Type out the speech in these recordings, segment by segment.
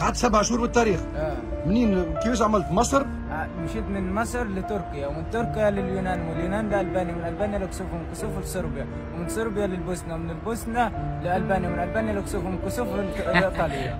قعدت سبع شهور بالتاريخ اه منين كيفاش عملت مصر آه، مشيت من مصر لتركيا ومن تركيا لليونان ومن اليونان لألبانيا من ألبانيا لكسوف ومن كسوف لصربيا ومن صربيا للبوسنة ومن البوسنة لألبانيا ومن ألبانيا لكسوف ومن كسوف لإيط- لإيطاليا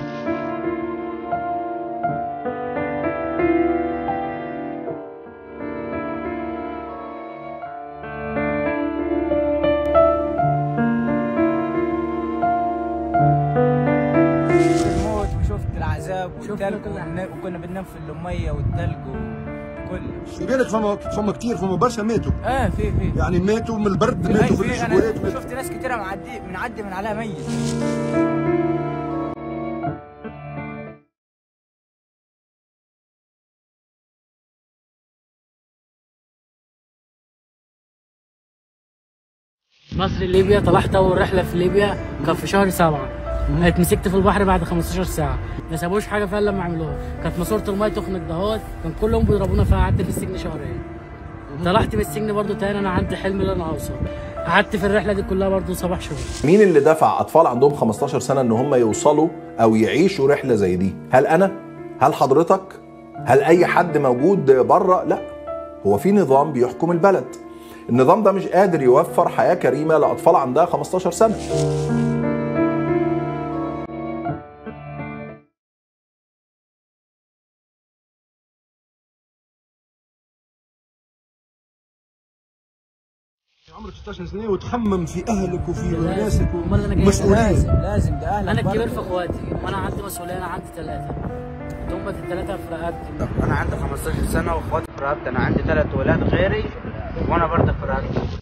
الموت وشفت العذاب والتلج والن- وكنا بننام في المية والتلج وكله في بالك فما فما كتير فما برشا ماتوا اه في في يعني ماتوا من البرد في- ماتوا في في- الشكولات انا ماتوا. شفت ناس كتيرة معدي بنعدي من عليها ميت مصر ليبيا طلعت اول رحله في ليبيا كان في شهر سبعة اتمسكت في البحر بعد 15 ساعه ما سابوش حاجه فيها الا لما عملوها كانت ماسوره الميه تخنق دهوت كان كل يوم بيضربونا فيها قعدت في السجن شهرين طلعت من السجن برضو تاني انا عندي حلم ان انا اوصل قعدت في الرحله دي كلها برضو سبع شهور مين اللي دفع اطفال عندهم 15 سنه ان هم يوصلوا او يعيشوا رحله زي دي هل انا هل حضرتك هل اي حد موجود بره لا هو في نظام بيحكم البلد النظام ده مش قادر يوفر حياه كريمه لاطفال عندها 15 سنه عمرك 16 سنه وتخمم في اهلك وفي ناسك امال انا جاي ومسؤوليه لازم لازم ده اهلك انا الكبير برضه. في اخواتي وانا عندي مسؤوليه انا عندي ثلاثه هم الثلاثه في رقبتي انا عندي 15 سنه واخواتي في رقبتي انا عندي ثلاث ولاد غيري وانا برضك في رقبتي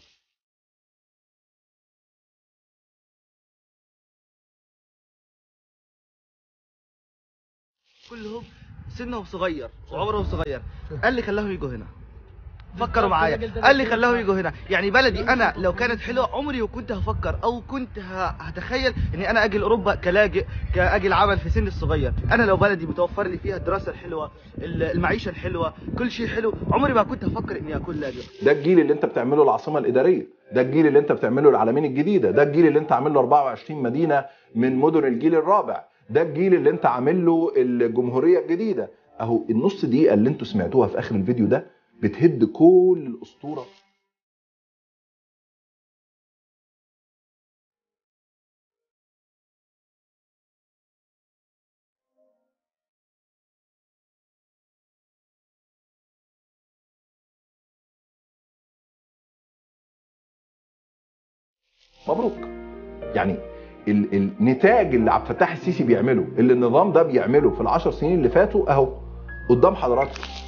كلهم سنهم صغير وعمرهم صغير قال لي خلاهم يجوا هنا فكروا معايا قال لي خلاهم يجوا هنا يعني بلدي انا لو كانت حلوه عمري وكنت هفكر او كنت ه- هتخيل اني انا اجي لاوروبا كلاجئ كاجي العمل في سن الصغير انا لو بلدي متوفر لي فيها الدراسه الحلوه ال- المعيشه الحلوه كل شيء حلو عمري ما كنت هفكر اني اكون لاجئ ده الجيل اللي انت بتعمله العاصمه الاداريه ده الجيل اللي انت بتعمله العالمين الجديده ده الجيل اللي انت عامل له 24 مدينه من مدن الجيل الرابع ده الجيل اللي انت عامل له الجمهوريه الجديده اهو النص دقيقه اللي انتوا سمعتوها في اخر الفيديو ده بتهد كل الاسطوره مبروك يعني ال- النتاج اللي عبد الفتاح السيسي بيعمله اللي النظام ده بيعمله في العشر سنين اللي فاتوا اهو قدام حضراتكم